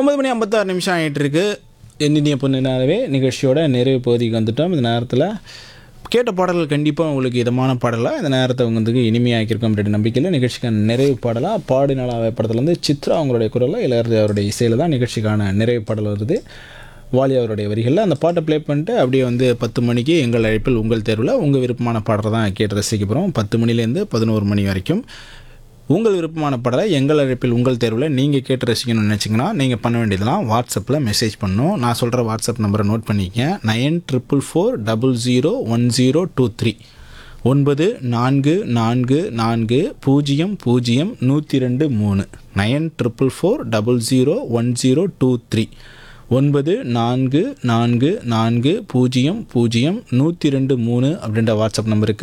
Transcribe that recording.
ஒன்பது மணி ஐம்பத்தாறு நிமிஷம் ஆகிட்டு இருக்கு என்னினிய பொண்ணுனாவே நிகழ்ச்சியோட நிறைவு பகுதிக்கு வந்துட்டோம் இந்த நேரத்தில் கேட்ட பாடல்கள் கண்டிப்பாக உங்களுக்கு இதமான பாடலாக இந்த நேரத்தை உங்களுக்கு இனிமையாக்கியிருக்கோம் அப்படின்ற நம்பிக்கையில் நிகழ்ச்சிக்கான நிறைவு பாடலாக பாடு நாளாக படத்துலேருந்து சித்ரா அவங்களுடைய குரலில் இளையராஜா அவருடைய இசையில் தான் நிகழ்ச்சிக்கான நிறைவு பாடல் வருது வாலி அவருடைய வரிகளில் அந்த பாட்டை ப்ளே பண்ணிட்டு அப்படியே வந்து பத்து மணிக்கு எங்கள் அழைப்பில் உங்கள் தேர்வில் உங்கள் விருப்பமான பாடலை தான் கேட்டு ரசிக்க போகிறோம் பத்து மணிலேருந்து பதினோரு மணி வரைக்கும் உங்கள் விருப்பமான பாடலை எங்கள் அழைப்பில் உங்கள் தேர்வில் நீங்கள் கேட்டு ரசிக்கணும்னு நினச்சிங்கன்னா நீங்கள் பண்ண வேண்டியதெல்லாம் வாட்ஸ்அப்பில் மெசேஜ் பண்ணணும் நான் சொல்கிற வாட்ஸ்அப் நம்பரை நோட் பண்ணிக்கங்க nine triple four double zero one zero two three ஒன்பது நான்கு நான்கு நான்கு பூஜ்ஜியம் பூஜ்ஜியம் நூற்றி ரெண்டு மூணு nine triple four double zero one zero two three ஒன்பது நான்கு நான்கு நான்கு பூஜ்ஜியம் பூஜ்ஜியம் நூற்றி ரெண்டு மூணு அப்படின்ற வாட்ஸ்அப் நம்பருக்கு